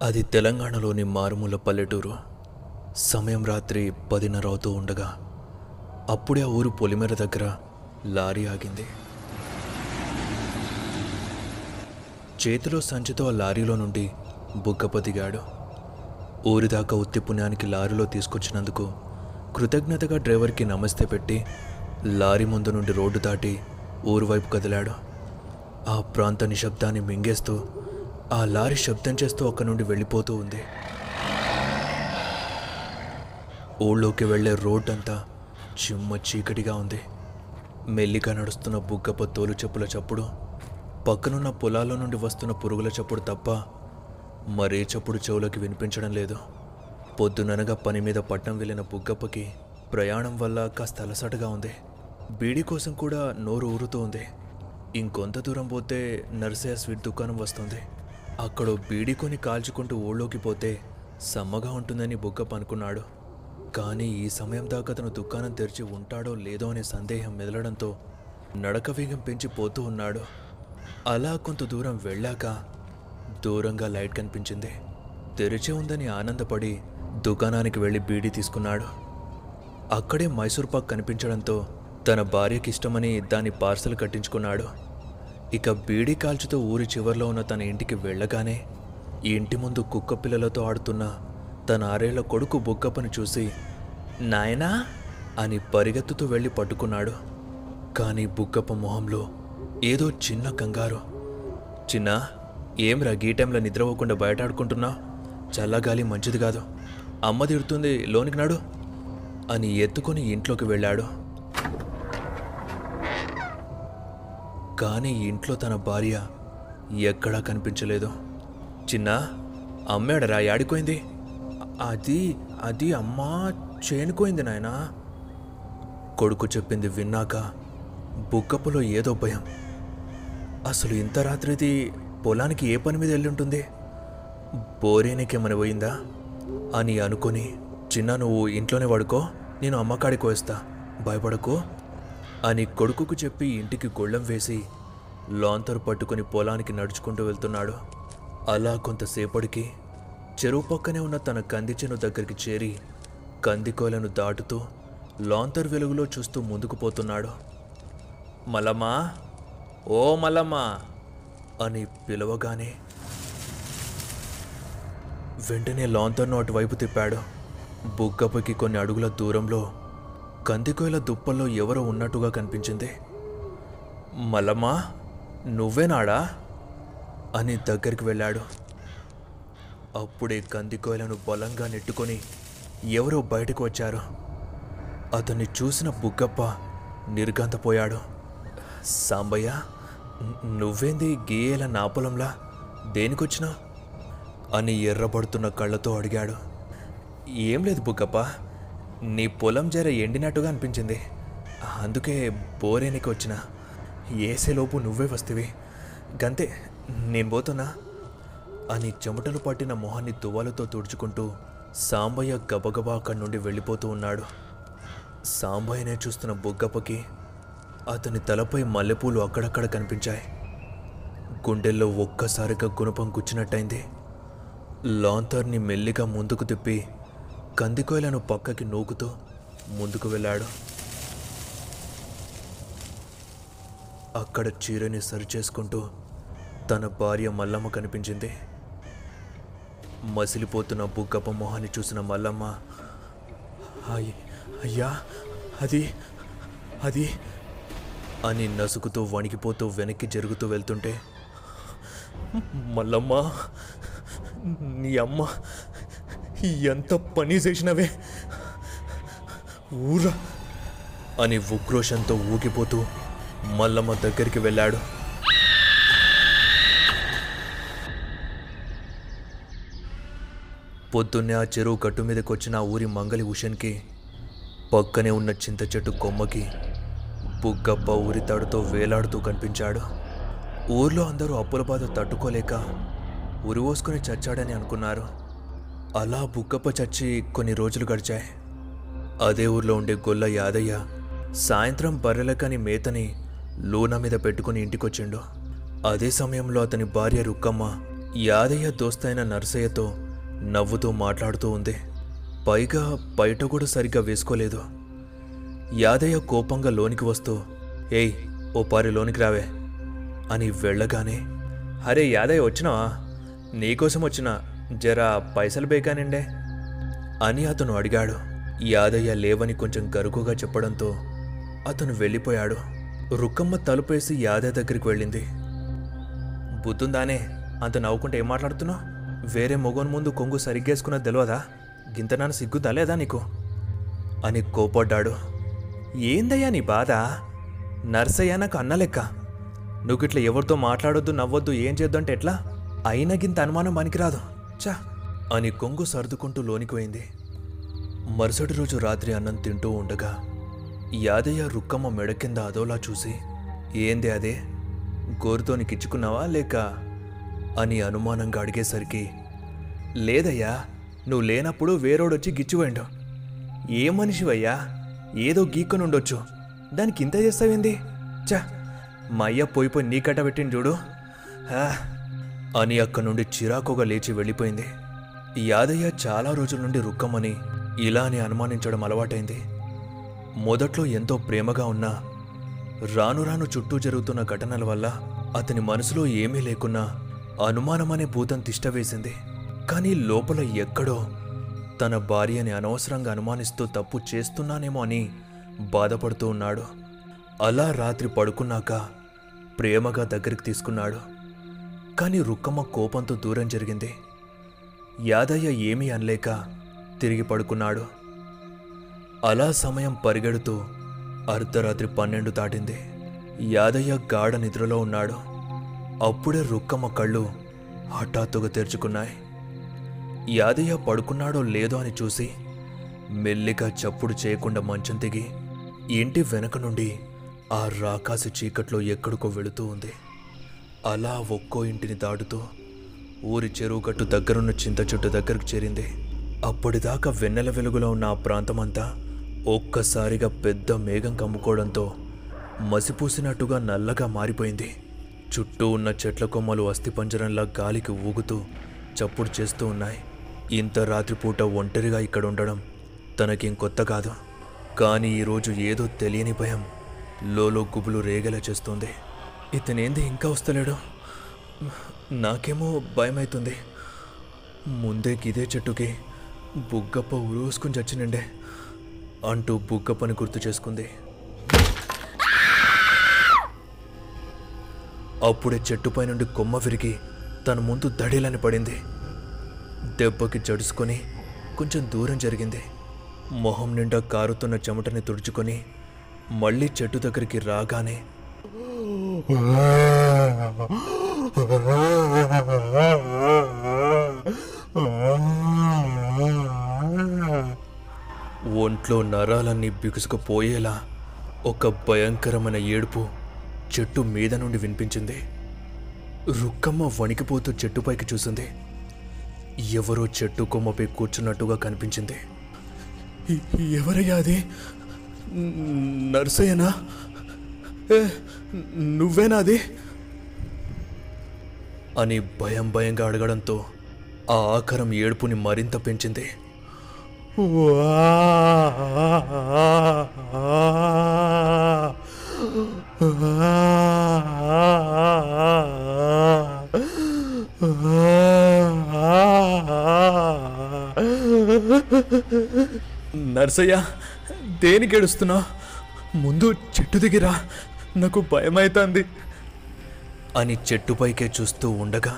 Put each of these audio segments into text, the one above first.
అది తెలంగాణలోని మారుమూల పల్లెటూరు సమయం రాత్రి పదిన్నర అవుతూ ఉండగా అప్పుడే ఆ ఊరు పొలిమేర దగ్గర లారీ ఆగింది చేతిలో సంచితో ఆ లారీలో నుండి బుగ్గప్ప దిగాడు ఊరి దాకా ఉత్తి పుణ్యానికి లారీలో తీసుకొచ్చినందుకు కృతజ్ఞతగా డ్రైవర్కి నమస్తే పెట్టి లారీ ముందు నుండి రోడ్డు దాటి ఊరు వైపు కదిలాడు ఆ ప్రాంత నిశ్శబ్దాన్ని మింగేస్తూ ఆ లారీ శబ్దం చేస్తూ అక్కడి నుండి వెళ్ళిపోతూ ఉంది ఊళ్ళోకి వెళ్ళే రోడ్ అంతా చిమ్మ చీకటిగా ఉంది మెల్లిగా నడుస్తున్న బుగ్గప్ప తోలు చెప్పుల చప్పుడు పక్కనున్న పొలాల్లో నుండి వస్తున్న పురుగుల చప్పుడు తప్ప మరే చప్పుడు చెవులకి వినిపించడం లేదు పొద్దుననగా పని మీద పట్నం వెళ్ళిన బుగ్గప్పకి ప్రయాణం వల్ల కాస్త అలసటగా ఉంది బీడీ కోసం కూడా నోరు ఊరుతూ ఉంది ఇంకొంత దూరం పోతే నర్సయ్య స్వీట్ దుకాణం వస్తుంది అక్కడ బీడీ కొని కాల్చుకుంటూ ఊళ్ళోకి పోతే సమ్మగా ఉంటుందని బుగ్గప్ప అనుకున్నాడు కానీ ఈ సమయం దాకా అతను దుకాణం తెరిచి ఉంటాడో లేదో అనే సందేహం మెదలడంతో నడక వేగం పెంచి పోతూ ఉన్నాడు అలా కొంత దూరం వెళ్ళాక దూరంగా లైట్ కనిపించింది తెరిచే ఉందని ఆనందపడి దుకాణానికి వెళ్ళి బీడీ తీసుకున్నాడు అక్కడే మైసూర్ పాక్ కనిపించడంతో తన భార్యకి ఇష్టమని దాని పార్సల్ కట్టించుకున్నాడు ఇక బీడీ కాల్చుతో ఊరి చివర్లో ఉన్న తన ఇంటికి వెళ్ళగానే ఈ ఇంటి ముందు కుక్క పిల్లలతో ఆడుతున్న తన ఆరేళ్ల కొడుకు బుగ్గప్పని చూసి నాయనా అని పరిగెత్తుతూ వెళ్ళి పట్టుకున్నాడు కానీ బుగ్గప్ప మొహంలో ఏదో చిన్న కంగారు చిన్న ఏమిరా గీ టైంలో నిద్రపోకుండా బయట ఆడుకుంటున్నా చల్లగాలి మంచిది కాదు అమ్మ తిడుతుంది లోనికి నాడు అని ఎత్తుకొని ఇంట్లోకి వెళ్ళాడు కానీ ఇంట్లో తన భార్య ఎక్కడా కనిపించలేదు చిన్న అమ్మాడరా యాడిపోయింది అది అది అమ్మా చేనుకోయింది నాయనా కొడుకు చెప్పింది విన్నాక బుక్కపులో ఏదో భయం అసలు ఇంత రాత్రిది పొలానికి ఏ పని మీద వెళ్ళి ఉంటుంది బోరేనికేమని పోయిందా అని అనుకుని చిన్న నువ్వు ఇంట్లోనే పడుకో నేను అమ్మకాడికి వేస్తా భయపడకు అని కొడుకుకు చెప్పి ఇంటికి గొళ్ళెం వేసి లాంతరు పట్టుకుని పొలానికి నడుచుకుంటూ వెళ్తున్నాడు అలా కొంతసేపటికి చెరువు పక్కనే ఉన్న తన కంది చేను దగ్గరికి చేరి కందికోలను దాటుతూ లాంతర్ వెలుగులో చూస్తూ ముందుకు పోతున్నాడు మలమ్మా ఓ మల్లమ్మా అని పిలవగానే వెంటనే లాంతర్ను అటువైపు తిప్పాడు బుగ్గపకి కొన్ని అడుగుల దూరంలో కందికోయల దుప్పల్లో ఎవరో ఉన్నట్టుగా కనిపించింది మల్లమ్మా నువ్వేనాడా అని దగ్గరికి వెళ్ళాడు అప్పుడే కందికోయలను బలంగా నెట్టుకొని ఎవరో బయటకు వచ్చారు అతన్ని చూసిన బుగ్గప్ప నిర్గంతపోయాడు సాంబయ్య ను- నువ్వేంది గీయేల నా పొలంలా దేనికొచ్చినా అని ఎర్రబడుతున్న కళ్ళతో అడిగాడు ఏం లేదు బుగ్గప్ప నీ పొలం జర ఎండినట్టుగా అనిపించింది అందుకే బోరేనికి వచ్చిన ఏసేలోపు నువ్వే వస్తేవి గంతే నేను పోతున్నా అని చెమటలు పట్టిన మొహాన్ని తువ్వాలతో తుడుచుకుంటూ సాంబయ్య గబగబా అక్కడి నుండి వెళ్ళిపోతూ ఉన్నాడు సాంబయ్యనే చూస్తున్న బుగ్గప్పకి అతని తలపై మల్లెపూలు అక్కడక్కడ కనిపించాయి గుండెల్లో ఒక్కసారిగా గుణపం గుచ్చినట్టయింది లాంతర్ని మెల్లిగా ముందుకు తిప్పి కందికోయలను పక్కకి నూకుతూ ముందుకు వెళ్ళాడు అక్కడ చీరని సరిచేసుకుంటూ తన భార్య మల్లమ్మ కనిపించింది మసిలిపోతున్న బుగ్గప్ప మొహాన్ని చూసిన మల్లమ్మ "అయ్- అయ్యా అది అది అని నసుకుతూ వణికిపోతూ వెనక్కి జరుగుతూ వెళ్తుంటే మల్లమ్మ నీ అమ్మ ఎంత పని చేసినవే ఊరా అని ఉక్రోషంతో ఊగిపోతూ మల్లమ్మ దగ్గరికి వెళ్ళాడు పొద్దున్నే ఆ చెరువు గట్టు మీదకి వచ్చిన ఆ ఊరి మంగలి ఉషన్కి పక్కనే ఉన్న చింత చెట్టు కొమ్మకి బుగ్గప్ప ఊరి తాడుతో వేలాడుతూ కనిపించాడు ఊర్లో అందరూ అప్పుల బాధ తట్టుకోలేక ఉరివోసుకుని చచ్చాడని అనుకున్నారు అలా బుగ్గప్ప చచ్చి కొన్ని రోజులు గడిచాయి అదే ఊర్లో ఉండే గొల్ల యాదయ్య సాయంత్రం బర్రెలకని మేతని లూన మీద పెట్టుకుని ఇంటికొచ్చిండు అదే సమయంలో అతని భార్య రుక్కమ్మ యాదయ్య దోస్తైన నర్సయ్యతో నవ్వుతూ మాట్లాడుతూ ఉంది పైగా బయట కూడా సరిగ్గా వేసుకోలేదు యాదయ్య కోపంగా లోనికి వస్తూ ఏయ్ ఓ పారి లోనికి రావే అని వెళ్ళగానే అరే యాదయ్య వచ్చినావా నీకోసం వచ్చిన జరా పైసలు బేకానండే అని అతను అడిగాడు యాదయ్య లేవని కొంచెం గరుకుగా చెప్పడంతో అతను వెళ్ళిపోయాడు రుక్కమ్మ తలుపేసి యాదయ్య దగ్గరికి వెళ్ళింది బుద్ధుందానే అంత నవ్వుకుంటే ఏం మాట్లాడుతున్నావు వేరే మొగోని ముందు కొంగు సరిగ్గేసుకున్నది తెలియదా గింతనాన్న సిగ్గుదా లేదా నీకు అని కోపడ్డాడు ఏందయ్యా నీ బాధ నర్సయ్య నాకు అన్న లెక్క నువ్వు ఇట్లా ఎవరితో మాట్లాడొద్దు నవ్వొద్దు ఏం చేద్దంటే ఎట్లా అయినా గింత అనుమానం పనికిరాదు చా అని కొంగు సర్దుకుంటూ లోనికి పోయింది మరుసటి రోజు రాత్రి అన్నం తింటూ ఉండగా యాదయ్య రుక్కమ్మ మెడ కింద అదోలా చూసి ఏంది అదే గోరుతోని కిచ్చుకున్నావా లేక అని అనుమానంగా అడిగేసరికి లేదయ్యా నువ్వు లేనప్పుడు వేరోడొచ్చి గిచ్చిపోయిండు ఏ మనిషివయ్యా ఏదో గీక్కొని ఉండొచ్చు దానికి ఇంత చేస్తావేంది చా మా అయ్య పోయి పోయి నీ కట్ట పెట్టింది చూడు హా. అని అక్కడి నుండి చిరాకుగా లేచి వెళ్ళిపోయింది యాదయ్య చాలా రోజుల నుండి రుక్కమ్మని ఇలానే అనుమానించడం అలవాటైంది మొదట్లో ఎంతో ప్రేమగా ఉన్నా రాను రాను చుట్టూ జరుగుతున్న ఘటనల వల్ల అతని మనసులో ఏమీ లేకున్నా అనుమానమనే భూతం తిష్టవేసింది కానీ లోపల ఎక్కడో తన భార్యని అనవసరంగా అనుమానిస్తూ తప్పు చేస్తున్నానేమో అని బాధపడుతూ ఉన్నాడు అలా రాత్రి పడుకున్నాక ప్రేమగా దగ్గరికి తీసుకున్నాడు కానీ రుక్కమ్మ కోపంతో దూరం జరిగింది యాదయ్య ఏమీ అనలేక తిరిగి పడుకున్నాడు అలా సమయం పరిగెడుతూ అర్ధరాత్రి పన్నెండు దాటింది యాదయ్య గాఢ నిద్రలో ఉన్నాడు అప్పుడే రుక్కమ్మ కళ్ళు హఠాత్తుగా తెరుచుకున్నాయి యాదయ్య పడుకున్నాడో లేదో అని చూసి మెల్లిగా చప్పుడు చేయకుండా మంచం దిగి ఇంటి వెనక నుండి ఆ రాకాసి చీకట్లో ఎక్కడికో వెళుతూ ఉంది అలా ఒక్కో ఇంటిని దాటుతూ ఊరి చెరువు గట్టు దగ్గరున్న చింత చెట్టు దగ్గరకు చేరింది అప్పటిదాకా వెన్నెల వెలుగులో ఉన్న ఆ ప్రాంతమంతా ఒక్కసారిగా పెద్ద మేఘం కమ్ముకోవడంతో మసిపూసినట్టుగా నల్లగా మారిపోయింది చుట్టూ ఉన్న చెట్ల కొమ్మలు అస్థిపంజరంలా గాలికి ఊగుతూ చప్పుడు చేస్తూ ఉన్నాయి ఇంత రాత్రిపూట ఒంటరిగా ఇక్కడ ఉండడం తనకేం కొత్త కాదు కానీ ఈరోజు ఏదో తెలియని భయం లోలో గుబులు రేగేలా చేస్తుంది ఇతనేంది ఇంకా వస్తలేడు నాకేమో భయమవుతుంది ముందే గిదే చెట్టుకి బుగ్గప్ప ఉరుసుకుని చచ్చినండే అంటూ బుగ్గప్పని గుర్తు చేసుకుంది అప్పుడే చెట్టుపై నుండి కొమ్మ విరిగి తన ముందు దడేలని పడింది దెబ్బకి జడుసుకొని కొంచెం దూరం జరిగింది మొహం నిండా కారుతున్న చెమటని తుడుచుకొని మళ్ళీ చెట్టు దగ్గరికి రాగానే ఒంట్లో నరాలన్నీ బిగుసుకుపోయేలా ఒక భయంకరమైన ఏడుపు చెట్టు మీద నుండి వినిపించింది రుక్కమ్మ వణికిపోతూ చెట్టుపైకి చూసింది ఎవరో చెట్టు కొమ్మపై కూర్చున్నట్టుగా కనిపించింది "ఎ- ఎవరయ్యా అది న- నర్సయ్యనా ఏ, నువ్వేనా అది అని భయం భయంగా అడగడంతో ఆ ఆకారం ఏడుపుని మరింత పెంచింది నర్సయ్య దేనికి ఏడుస్తున్నా ముందు చెట్టు దిగిరా నాకు భయమైతుంది అని చెట్టుపైకే చూస్తూ ఉండగా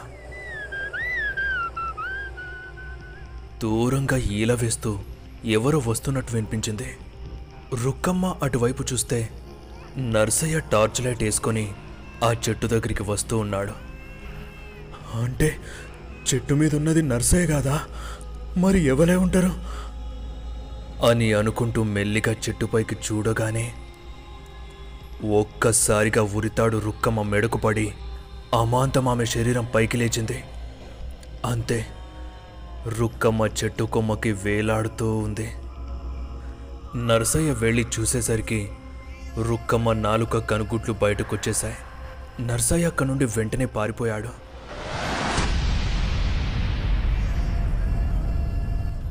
దూరంగా ఈల వేస్తూ ఎవరో వస్తున్నట్టు వినిపించింది రుక్కమ్మ అటువైపు చూస్తే నర్సయ్య టార్చ్ లైట్ వేసుకొని ఆ చెట్టు దగ్గరికి వస్తూ ఉన్నాడు అంటే చెట్టు మీద ఉన్నది నర్సయ్య కాదా మరి ఎవరై ఉంటారు అని అనుకుంటూ మెల్లిగా చెట్టుపైకి చూడగానే ఒక్కసారిగా ఉరితాడు రుక్కమ్మ మెడకు పడి అమాంతం ఆమె శరీరం పైకి లేచింది అంతే రుక్కమ్మ చెట్టు కొమ్మకి వేలాడుతూ ఉంది నరసయ్య వెళ్ళి చూసేసరికి రుక్కమ్మ నాలుక కనుగుడ్లు బయటకొచ్చేశాయి నర్సయ్య అక్కడి నుండి వెంటనే పారిపోయాడు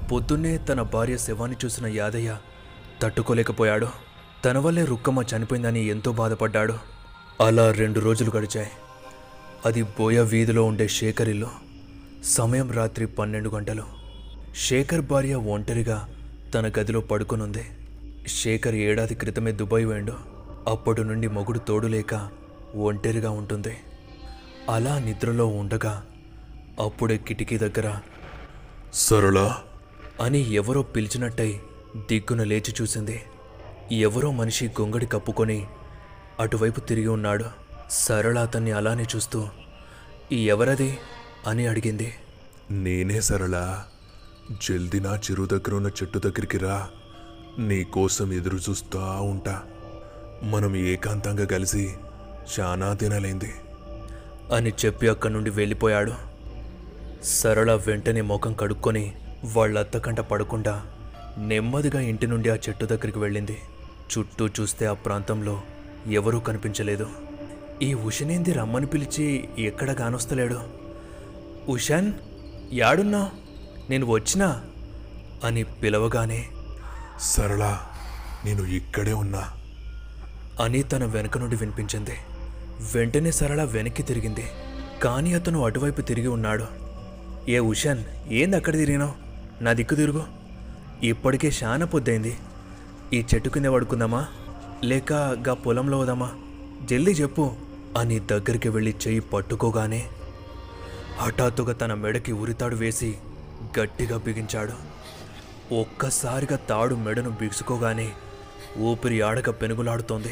పొద్దున్నే తన భార్య శవాన్ని చూసిన యాదయ్య తట్టుకోలేకపోయాడు తన వల్లే రుక్కమ్మ చనిపోయిందని ఎంతో బాధపడ్డాడు అలా రెండు రోజులు గడిచాయి అది బోయ వీధిలో ఉండే శేఖర్ ఇల్లు సమయం రాత్రి పన్నెండు గంటలు శేఖర్ భార్య ఒంటరిగా తన గదిలో పడుకునుంది శేఖర్ ఏడాది క్రితమే దుబాయ్ వేండు అప్పటి నుండి మొగుడు తోడులేక ఒంటరిగా ఉంటుంది అలా నిద్రలో ఉండగా అప్పుడే కిటికీ దగ్గర సరళ అని ఎవరో పిలిచినట్టయి దిగ్గున లేచి చూసింది ఎవరో మనిషి గొంగడి కప్పుకొని అటువైపు తిరిగి ఉన్నాడు సరళ అతన్ని అలానే చూస్తూ "ఈ ఎవరది అని అడిగింది నేనే సరళ జల్దీ నా చెరువు దగ్గర ఉన్న చెట్టు దగ్గరికి రా నీ కోసం ఎదురు చూస్తా ఉంటా మనం ఏకాంతంగా కలిసి చాలా దినాలైంది అని చెప్పి అక్కడి నుండి వెళ్ళిపోయాడు సరళ వెంటనే ముఖం కడుక్కొని వాళ్ళ అత్తకంట పడకుండా నెమ్మదిగా ఇంటి నుండి ఆ చెట్టు దగ్గరికి వెళ్ళింది చుట్టూ చూస్తే ఆ ప్రాంతంలో ఎవరూ కనిపించలేదు ఈ ఉషనేంది రమ్మని పిలిచి ఎక్కడ కానొస్తలేడు ఉషాన్ యాడున్నా నేను వచ్చినా అని పిలవగానే సరళ నేను ఇక్కడే ఉన్నా అని తన వెనక నుండి వినిపించింది వెంటనే సరళ వెనక్కి తిరిగింది కానీ అతను అటువైపు తిరిగి ఉన్నాడు ఏ ఉషాన్ ఏంది అక్కడ తిరిగినావు నా దిక్కు తిరుగు ఇప్పటికే శాన పొద్దైంది ఈ చెట్టు కింద పడుకుందామా లేక గా పొలంలో వదామా జల్దీ చెప్పు అని దగ్గరికి వెళ్ళి చెయ్యి పట్టుకోగానే హఠాత్తుగా తన మెడకి ఉరితాడు వేసి గట్టిగా బిగించాడు ఒక్కసారిగా తాడు మెడను బిగుసుకోగానే ఊపిరి ఆడక పెనుగులాడుతోంది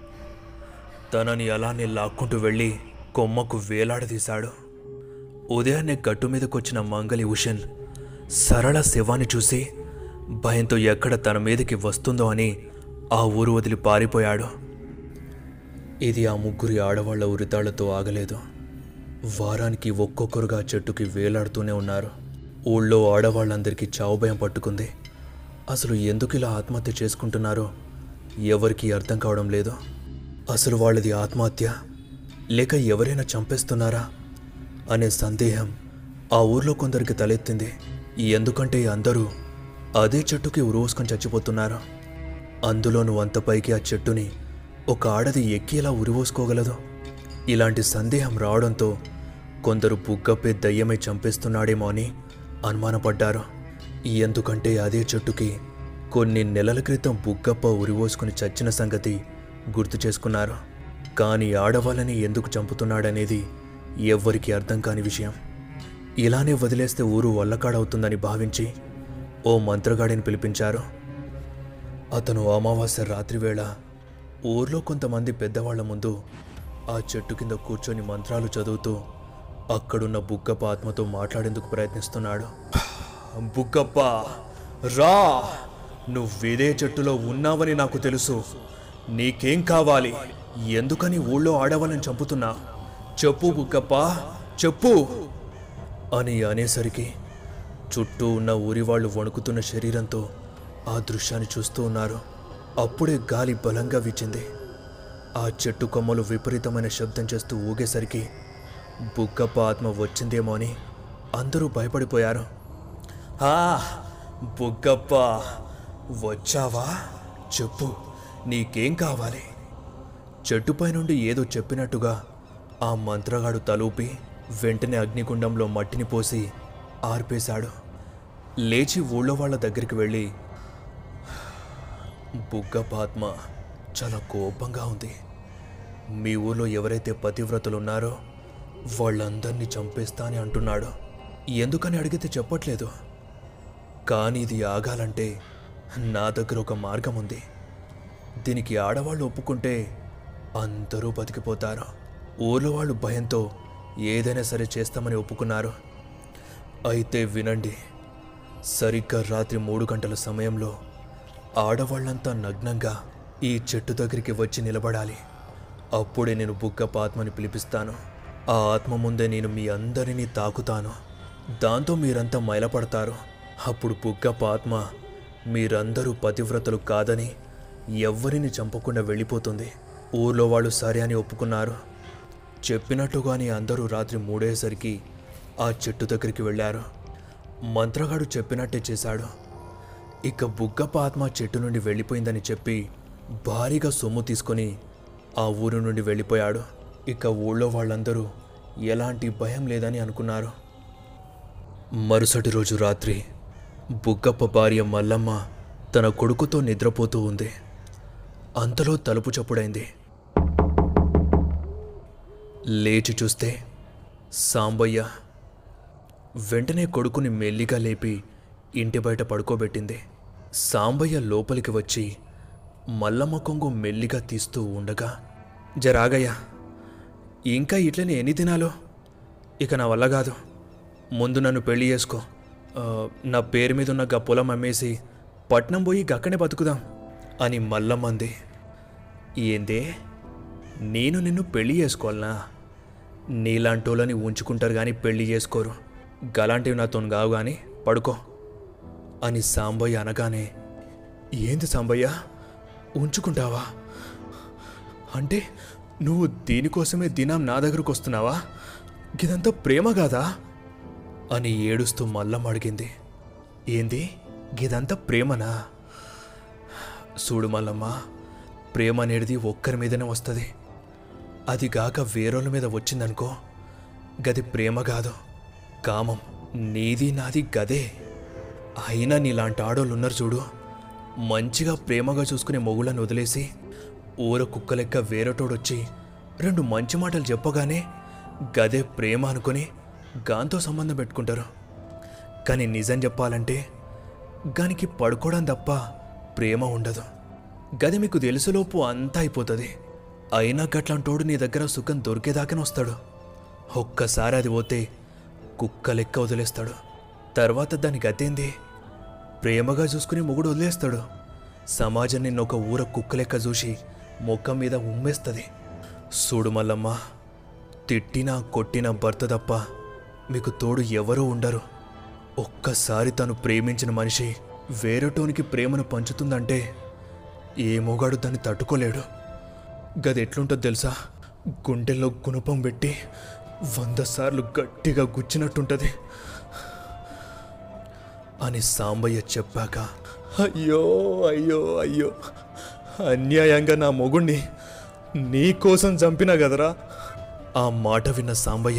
తనని అలానే లాక్కుంటూ వెళ్ళి కొమ్మకు వేలాడదీశాడు ఉదయాన్నే గట్టు మీదకొచ్చిన మంగలి ఉషన్ సరళ శవాన్ని చూసి భయంతో ఎక్కడ తన మీదకి వస్తుందో అని ఆ ఊరు వదిలి పారిపోయాడు ఇది ఆ ముగ్గురి ఆడవాళ్ల ఉరితాళ్లతో ఆగలేదు వారానికి ఒక్కొక్కరుగా చెట్టుకి వేలాడుతూనే ఉన్నారు ఊళ్ళో ఆడవాళ్ళందరికీ చావు భయం పట్టుకుంది అసలు ఎందుకు ఇలా ఆత్మహత్య చేసుకుంటున్నారో ఎవరికీ అర్థం కావడం లేదు అసలు వాళ్ళది ఆత్మహత్య లేక ఎవరైనా చంపేస్తున్నారా అనే సందేహం ఆ ఊర్లో కొందరికి తలెత్తింది ఎందుకంటే అందరూ అదే చెట్టుకి ఉరువుసుకొని చచ్చిపోతున్నారు అందులోనూ అంత పైకి ఆ చెట్టుని ఒక ఆడది ఎక్కి ఎలా ఉరివోసుకోగలదు ఇలాంటి సందేహం రావడంతో కొందరు బుగ్గపై దయ్యమై చంపేస్తున్నాడేమో అని అనుమానపడ్డారు ఎందుకంటే అదే చెట్టుకి కొన్ని నెలల క్రితం బుగ్గప్ప ఉరివోసుకుని చచ్చిన సంగతి గుర్తు చేసుకున్నారు కానీ ఆడవాళ్ళని ఎందుకు చంపుతున్నాడనేది ఎవ్వరికీ అర్థం కాని విషయం ఇలానే వదిలేస్తే ఊరు వల్లకాడవుతుందని భావించి ఓ మంత్రగాడిని పిలిపించారు అతను అమావాస్య రాత్రివేళ ఊర్లో కొంతమంది పెద్దవాళ్ల ముందు ఆ చెట్టు కింద కూర్చొని మంత్రాలు చదువుతూ అక్కడున్న బుగ్గప్ప ఆత్మతో మాట్లాడేందుకు ప్రయత్నిస్తున్నాడు బుగ్గప్ప రా నువ్విదే చెట్టులో ఉన్నావని నాకు తెలుసు నీకేం కావాలి ఎందుకని ఊళ్ళో ఆడవాళ్ళని చంపుతున్నా చెప్పు బుగ్గప్ప చెప్పు అని అనేసరికి చుట్టూ ఉన్న ఊరి వాళ్ళు వణుకుతున్న శరీరంతో ఆ దృశ్యాన్ని చూస్తూ ఉన్నారు అప్పుడే గాలి బలంగా వీచింది ఆ చెట్టు కొమ్మలు విపరీతమైన శబ్దం చేస్తూ ఊగేసరికి బుగ్గప్ప ఆత్మ వచ్చిందేమో అని అందరూ భయపడిపోయారు ఆ బుగ్గప్ప వచ్చావా చెప్పు నీకేం కావాలి చెట్టుపై నుండి ఏదో చెప్పినట్టుగా ఆ మంత్రగాడు తలూపి వెంటనే అగ్నిగుండంలో మట్టిని పోసి ఆర్పేశాడు లేచి ఊళ్ళో వాళ్ళ దగ్గరికి వెళ్ళి బుగ్గప్ప ఆత్మ చాలా కోపంగా ఉంది మీ ఊళ్ళో ఎవరైతే పతివ్రతలు ఉన్నారో వాళ్ళందరినీ చంపేస్తా అని అంటున్నాడు ఎందుకని అడిగితే చెప్పట్లేదు కానీ ఇది ఆగాలంటే నా దగ్గర ఒక మార్గం ఉంది దీనికి ఆడవాళ్ళు ఒప్పుకుంటే అందరూ బతికిపోతారు ఊర్లో వాళ్ళు భయంతో ఏదైనా సరే చేస్తామని ఒప్పుకున్నారు అయితే వినండి సరిగ్గా రాత్రి మూడు గంటల సమయంలో ఆడవాళ్ళంతా నగ్నంగా ఈ చెట్టు దగ్గరికి వచ్చి నిలబడాలి అప్పుడే నేను బుగ్గప్ప ఆత్మని పిలిపిస్తాను ఆ ఆత్మ ముందే నేను మీ అందరినీ తాకుతాను దాంతో మీరంతా మైలపడతారు అప్పుడు బుగ్గప్ప ఆత్మ మీరందరూ పతివ్రతలు కాదని ఎవ్వరిని చంపకుండా వెళ్ళిపోతుంది ఊర్లో వాళ్ళు సరే అని ఒప్పుకున్నారు చెప్పినట్టుగానే అందరూ రాత్రి మూడేసరికి ఆ చెట్టు దగ్గరికి వెళ్ళారు మంత్రగాడు చెప్పినట్టే చేశాడు ఇక బుగ్గప్ప ఆత్మ చెట్టు నుండి వెళ్ళిపోయిందని చెప్పి భారీగా సొమ్ము తీసుకొని ఆ ఊరు నుండి వెళ్ళిపోయాడు ఇక ఊళ్ళో వాళ్ళందరూ ఎలాంటి భయం లేదని అనుకున్నారు మరుసటి రోజు రాత్రి బుగ్గప్ప భార్య మల్లమ్మ తన కొడుకుతో నిద్రపోతూ ఉంది అంతలో తలుపు చప్పుడైంది లేచి చూస్తే సాంబయ్య వెంటనే కొడుకుని మెల్లిగా లేపి ఇంటి బయట పడుకోబెట్టింది సాంబయ్య లోపలికి వచ్చి మల్లమ్మ కొంగు మెల్లిగా తీస్తూ ఉండగా జరాగయ్య ఇంకా ఇట్లనే ఎన్ని దినాలు ఇక నా వల్ల కాదు ముందు నన్ను పెళ్లి చేసుకో ఆ, నా పేరు మీద ఉన్న గా పొలం అమ్మేసి పట్నం పోయి గక్కనే బతుకుదాం అని మల్లమ్మంది ఏందే నేను నిన్ను పెళ్లి చేసుకోవాలనా నీలాంటోళ్ళని ఉంచుకుంటారు కానీ పెళ్లి చేసుకోరు గలాంటివి నాతో కావు కానీ పడుకో అని సాంబయ్య అనగానే ఏంది సాంబయ్య ఉంచుకుంటావా అంటే నువ్వు దీనికోసమే దినం నా దగ్గరకు వస్తున్నావా ఇదంతా ప్రేమ కాదా అని ఏడుస్తూ మల్లం అడిగింది ఏంది గిదంతా ప్రేమనా చూడు మల్లమ్మ ప్రేమ అనేది ఒక్కరి మీదనే వస్తుంది అది గాక వేరోళ్ళ మీద వచ్చిందనుకో గది ప్రేమ కాదు కామం నీది నాది గదే అయినా నీలాంటి ఆడోళ్ళు ఉన్నారు చూడు మంచిగా ప్రేమగా చూసుకునే మొగుళ్ళని వదిలేసి ఊర కుక్క లెక్క వేరేటోడొచ్చి రెండు మంచి మాటలు చెప్పగానే గదే ప్రేమ అనుకొని గాంతో సంబంధం పెట్టుకుంటారు కానీ నిజం చెప్పాలంటే గానికి పడుకోవడం తప్ప ప్రేమ ఉండదు గది మీకు తెలుసులోపు అంతా అయిపోతుంది అయినా గట్లాంటోడు నీ దగ్గర సుఖం దొరికేదాకానే వస్తాడు ఒక్కసారి అది పోతే కుక్క లెక్క వదిలేస్తాడు తర్వాత దాని గతేంది ప్రేమగా చూసుకుని మొగుడు వదిలేస్తాడు సమాజం నిన్న ఒక ఊర కుక్క లెక్క చూసి మొక్కం మీద ఉమ్మేస్తుంది చూడు మల్లమ్మ తిట్టినా కొట్టినా భర్త తప్ప మీకు తోడు ఎవరూ ఉండరు ఒక్కసారి తను ప్రేమించిన మనిషి వేరేటోనికి ప్రేమను పంచుతుందంటే ఏ మొగాడు దాన్ని తట్టుకోలేడు గది ఎట్లుంటుందో తెలుసా గుండెల్లో గుణపం పెట్టి వంద సార్లు గట్టిగా గుచ్చినట్టుంటది అని సాంబయ్య చెప్పాక అయ్యో అయ్యో అయ్యో అన్యాయంగా నా మొగుణ్ణి నీ కోసం చంపినా కదరా ఆ మాట విన్న సాంబయ్య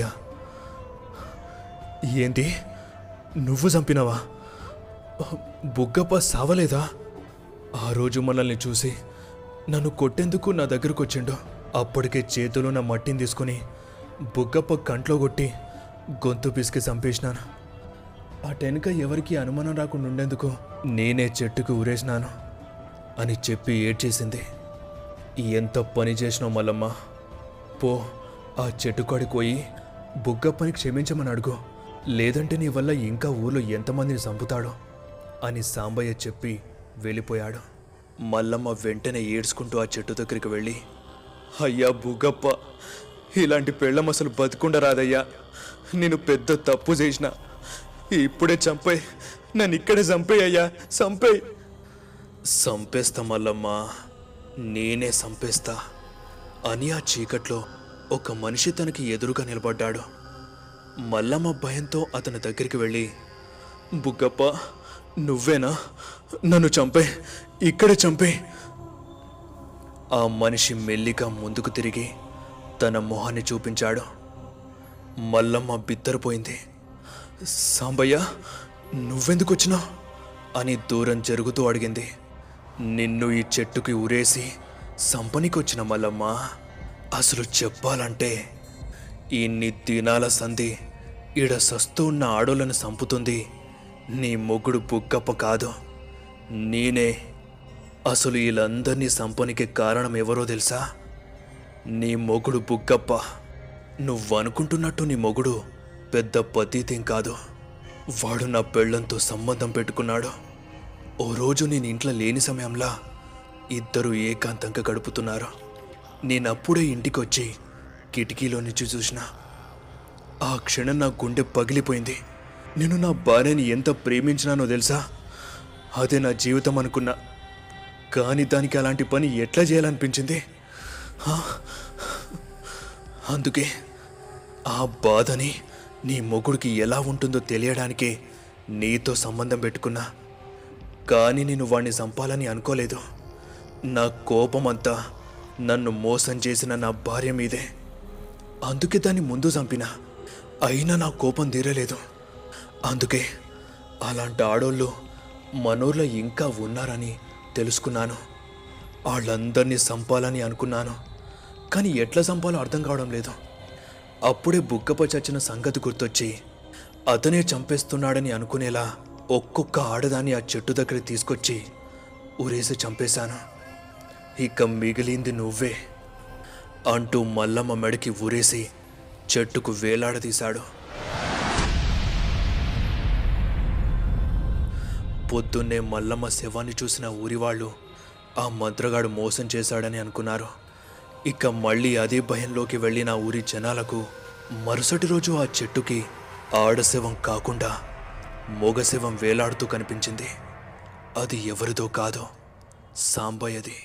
ఏంటి నువ్వు చంపినావా బుగ్గప్ప సావలేదా ఆ రోజు మనల్ని చూసి నన్ను కొట్టేందుకు నా దగ్గరకు వచ్చిండు అప్పటికే చేతిలో నా మట్టిని తీసుకుని బుగ్గప్ప కంట్లో కొట్టి గొంతు పిసికి చంపేసినాను ఆ టెనక ఎవరికి అనుమానం రాకుండా ఉండేందుకు నేనే చెట్టుకు ఊరేసినాను అని చెప్పి ఏడ్చేసింది ఎంత పని చేసినావు మల్లమ్మ పో ఆ చెట్టు కాడికి పోయి బుగ్గప్పని క్షమించమని అడుగు లేదంటే నీ వల్ల ఇంకా ఊర్లో ఎంతమందిని చంపుతాడో అని సాంబయ్య చెప్పి వెళ్ళిపోయాడు మల్లమ్మ వెంటనే ఏడ్చుకుంటూ ఆ చెట్టు దగ్గరికి వెళ్ళి అయ్యా బుగ్గప్ప ఇలాంటి పెళ్ళం అసలు బతుకుండ రాదయ్యా నేను పెద్ద తప్పు చేసిన ఇప్పుడే చంపేయ్ నన్ను ఇక్కడే చంపేయ్ అయ్యా చంపేయ్ సంపేస్తా మల్లమ్మ నేనే సంపేస్తా అని ఆ చీకట్లో ఒక మనిషి తనకి ఎదురుగా నిలబడ్డాడు మల్లమ్మ భయంతో అతని దగ్గరికి వెళ్ళి బుగ్గప్ప నువ్వేనా నన్ను చంపే ఇక్కడే చంపే ఆ మనిషి మెల్లిగా ముందుకు తిరిగి తన మొహాన్ని చూపించాడు మల్లమ్మ బిత్తరపోయింది సాంబయ్య నువ్వెందుకు వచ్చినావు అని దూరం జరుగుతూ అడిగింది నిన్ను ఈ చెట్టుకి ఉరేసి సంపనికి వచ్చిన మల్లమ్మ అసలు చెప్పాలంటే ఇన్ని దినాల సంధి ఈడ సస్తూ ఉన్న ఆడోళ్ళను సంపుతుంది నీ మొగుడు బుగ్గప్ప కాదు నేనే అసలు వీళ్ళందరినీ సంపనికి కారణం ఎవరో తెలుసా నీ మొగుడు బుగ్గప్ప నువ్వనుకుంటున్నట్టు నీ మొగుడు పెద్ద పతీతేం కాదు వాడు నా పెళ్ళంతో సంబంధం పెట్టుకున్నాడు ఓ రోజు నేను ఇంట్లో లేని సమయంలో ఇద్దరు ఏకాంతంగా గడుపుతున్నారు నేనప్పుడే ఇంటికొచ్చి కిటికీలో నుంచి చూసిన ఆ క్షణం నా గుండె పగిలిపోయింది నేను నా భార్యని ఎంత ప్రేమించినానో తెలుసా అదే నా జీవితం అనుకున్నా కానీ దానికి అలాంటి పని ఎట్లా చేయాలనిపించింది హా? అందుకే ఆ బాధని నీ మొగుడికి ఎలా ఉంటుందో తెలియడానికే నీతో సంబంధం పెట్టుకున్నా కానీ నేను వాణ్ణి చంపాలని అనుకోలేదు నా కోపమంతా నన్ను మోసం చేసిన నా భార్య మీదే అందుకే దాన్ని ముందు చంపిన అయినా నా కోపం తీరలేదు అందుకే అలాంటి ఆడోళ్ళు మనూర్లో ఇంకా ఉన్నారని తెలుసుకున్నాను వాళ్ళందరినీ చంపాలని అనుకున్నాను కానీ ఎట్లా చంపాలో అర్థం కావడం లేదు అప్పుడే బుగ్గపై చచ్చిన సంగతి గుర్తొచ్చి అతనే చంపేస్తున్నాడని అనుకునేలా ఒక్కొక్క ఆడదాన్ని ఆ చెట్టు దగ్గర తీసుకొచ్చి ఊరేసి చంపేశాను ఇక మిగిలింది నువ్వే అంటూ మల్లమ్మ మెడకి ఊరేసి చెట్టుకు వేలాడదీశాడు పొద్దున్నే మల్లమ్మ శవాన్ని చూసిన ఊరివాళ్ళు ఆ మంత్రగాడు మోసం చేశాడని అనుకున్నారు ఇక మళ్ళీ అదే భయంలోకి వెళ్ళిన ఊరి జనాలకు మరుసటి రోజు ఆ చెట్టుకి ఆడశవం కాకుండా మోగశవం వేలాడుతూ కనిపించింది అది ఎవరిదో కాదో సాంబయ్యది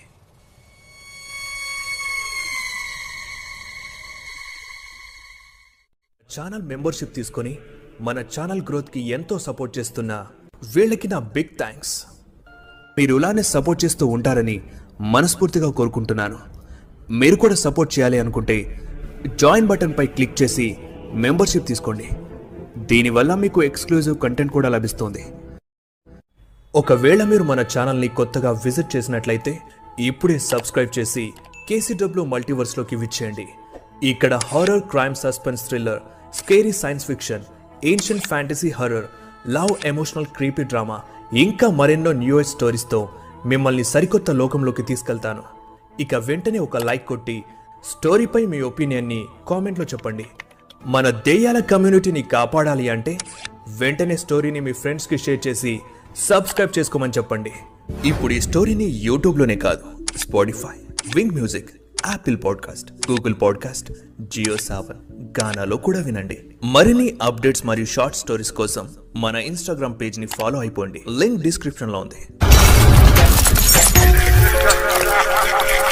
ఛానల్ మెంబర్షిప్ తీసుకొని మన ఛానల్ గ్రోత్కి ఎంతో సపోర్ట్ చేస్తున్న వీళ్ళకి నా బిగ్ థ్యాంక్స్ మీరు ఇలానే సపోర్ట్ చేస్తూ ఉంటారని మనస్ఫూర్తిగా కోరుకుంటున్నాను మీరు కూడా సపోర్ట్ చేయాలి అనుకుంటే జాయిన్ బటన్పై క్లిక్ చేసి మెంబర్షిప్ తీసుకోండి దీనివల్ల మీకు ఎక్స్క్లూజివ్ కంటెంట్ కూడా లభిస్తుంది ఒకవేళ మీరు మన ఛానల్ని కొత్తగా విజిట్ చేసినట్లయితే ఇప్పుడే సబ్స్క్రైబ్ చేసి కేసీడబ్ల్యూ మల్టీవర్స్లోకి విచ్చేయండి ఇక్కడ horror crime suspense thriller scary science fiction ancient fantasy horror love emotional creepy drama ఇంకా మరెన్నో న్యూయెస్ట్ స్టోరీస్తో మిమ్మల్ని సరికొత్త లోకంలోకి తీసుకెళ్తాను ఇక వెంటనే ఒక లైక్ కొట్టి స్టోరీపై మీ ఒపీనియన్ని కామెంట్లో చెప్పండి మన దెయ్యాల కమ్యూనిటీని కాపాడాలి అంటే వెంటనే స్టోరీని మీ ఫ్రెండ్స్కి షేర్ చేసి సబ్స్క్రైబ్ చేసుకోమని చెప్పండి ఇప్పుడు ఈ స్టోరీని యూట్యూబ్లోనే కాదు Spotify Wynk music Apple podcast Google podcast Jio Saavn గానాలో కూడా వినండి మరిన్ని అప్డేట్స్ మరియు షార్ట్ స్టోరీస్ కోసం మన ఇన్స్టాగ్రామ్ పేజ్ని ఫాలో అయిపోండి లింక్ డిస్క్రిప్షన్లో ఉంది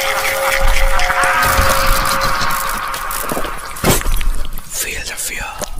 Feel the fear.